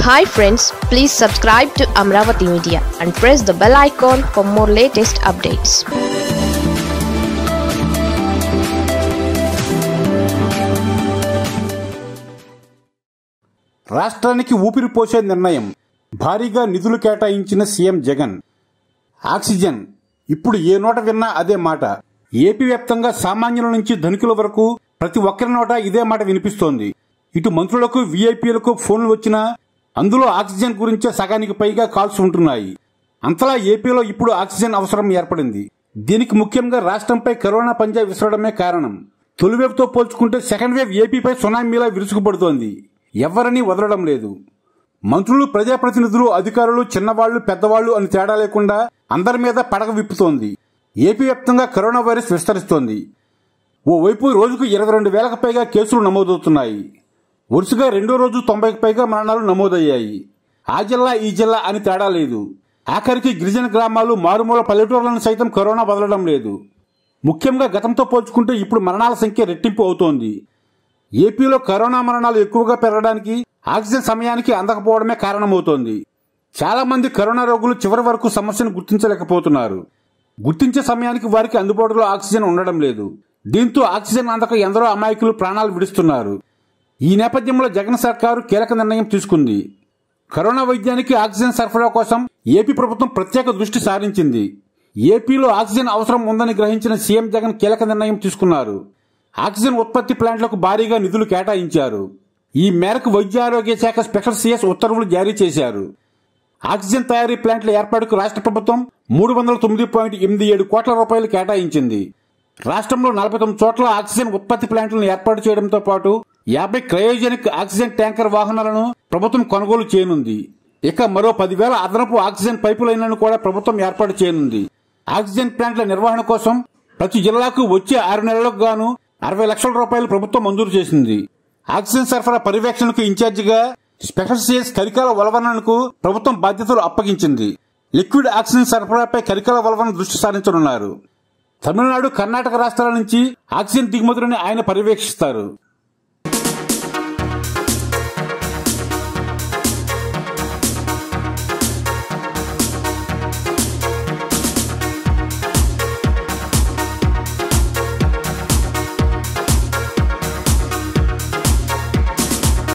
hi friends please subscribe to Amaravati media and press the bell icon for more latest updates రాష్ట్రానికి ఊపిరి పోసే నిర్ణయం భారీగా నిధులు కేటాయించిన సీఎం జగన్ ఆక్సిజన్ ఇప్పుడు ఏ నోట విన్నా అదే మాట ఏపీ వ్యాప్తంగా సామాన్యుల నుంచి ధనికుల వరకు ప్రతి ఒక్కరి నోట ఇదే మాట వినిపిస్తోంది ఇటు మంత్రులకు వీఐపీలకు ఫోన్లు వచ్చినా అందులో ఆక్సిజన్ గురించే సగానికి పైగా కాల్స్ ఉంటున్నాయి అంతలా ఏపీలో ఇప్పుడు ఆక్సిజన్ అవసరం ఏర్పడింది దీనికి ముఖ్యంగా రాష్ట్రంపై కరోనా పంజా విసరడమే కారణం తొలి వేవ్తో పోల్చుకుంటే సెకండ్ వేవ్ ఏపీపై సునామీలా విరుచుకుపడుతోంది ఎవరిని వదలడం లేదు మంత్రులు ప్రజాప్రతినిధులు అధికారులు చిన్నవాళ్లు పెద్దవాళ్లు అని తేడా లేకుండా అందరి మీద పడగ విప్పుతోంది ఏపీ వ్యాప్తంగా కరోనా వైరస్ విస్తరిస్తోంది ఓవైపు రోజుకు ఇరవై రెండు వేలకు పైగా కేసులు నమోదవుతున్నాయి వరుసగా రెండో రోజు తొంభైకి పైగా మరణాలు నమోదయ్యాయి ఆ జిల్లా ఈ జిల్లా అని తేడా లేదు ఆఖరికి గిరిజన గ్రామాలు మారుమూల పల్లెటూర్లను సైతం కరోనా వదలడం లేదు ముఖ్యంగా గతంతో పోల్చుకుంటే ఇప్పుడు మరణాల సంఖ్య రెట్టింపు అవుతోంది ఏపీలో కరోనా మరణాలు ఎక్కువగా పెరగడానికి ఆక్సిజన్ సమయానికి అందకపోవడమే కారణమవుతోంది చాలా మంది కరోనా రోగులు చివరి వరకు సమస్యను గుర్తించలేకపోతున్నారు గుర్తించే సమయానికి వారికి అందుబాటులో ఆక్సిజన్ ఉండడం లేదు దీంతో ఆక్సిజన్ అందక ఎందరో అమాయకులు ప్రాణాలు విడుస్తున్నారు ఈ నేపథ్యంలో జగన్ సర్కారు కీలక నిర్ణయం తీసుకుంది కరోనా వైద్యానికి ఆక్సిజన్ సరఫరా కోసం ఏపీ ప్రభుత్వం ప్రత్యేక దృష్టి సారించింది ఏపీలో ఆక్సిజన్ అవసరం ఉందని గ్రహించిన సీఎం జగన్ కీలక నిర్ణయం తీసుకున్నారు ఆక్సిజన్ ఉత్పత్తి ప్లాంట్లకు భారీగా నిధులు కేటాయించారు ఈ మేరకు వైద్య ఆరోగ్య శాఖ స్పెషల్ సీఎస్ ఉత్తర్వులు జారీ చేశారు ఆక్సిజన్ తయారీ ప్లాంట్ల ఏర్పాటుకు రాష్ట్ర ప్రభుత్వం మూడు వందల తొమ్మిది పాయింట్ ఎనిమిది ఏడు కోట్ల రూపాయలు కేటాయించింది రాష్ట్రంలో నలభై తొమ్మిది చోట్ల ఆక్సిజన్ ఉత్పత్తి ప్లాంట్లను ఏర్పాటు చేయడంతో పాటు యాభై క్రయోజనిక్ ఆక్సిజన్ ట్యాంకర్ వాహనాలను ప్రభుత్వం కొనుగోలు చేయనుంది ఇక మరో పదివేల అదనపు ఆక్సిజన్ పైపు లైన్లను కూడా ప్రభుత్వం ఏర్పాటు చేయనుంది ఆక్సిజన్ ప్లాంట్ల నిర్వహణ కోసం ప్రతి జిల్లాకు వచ్చే ఆరు నెలలకు గాను అరవై లక్షల రూపాయలు ప్రభుత్వం మంజూరు చేసింది ఆక్సిజన్ సరఫరా పర్యవేక్షణకు ఇన్ఛార్జిగా స్పెషల్ సీఎస్ కరికాల వలవనకు ప్రభుత్వం బాధ్యతలు అప్పగించింది లిక్విడ్ ఆక్సిజన్ సరఫరాపై కరికాల వలవన దృష్టి సారించనున్నారు తమిళనాడు కర్ణాటక రాష్ట్రాల నుంచి ఆక్సిజన్ దిగుమతులను ఆయన పర్యవేక్షిస్తారు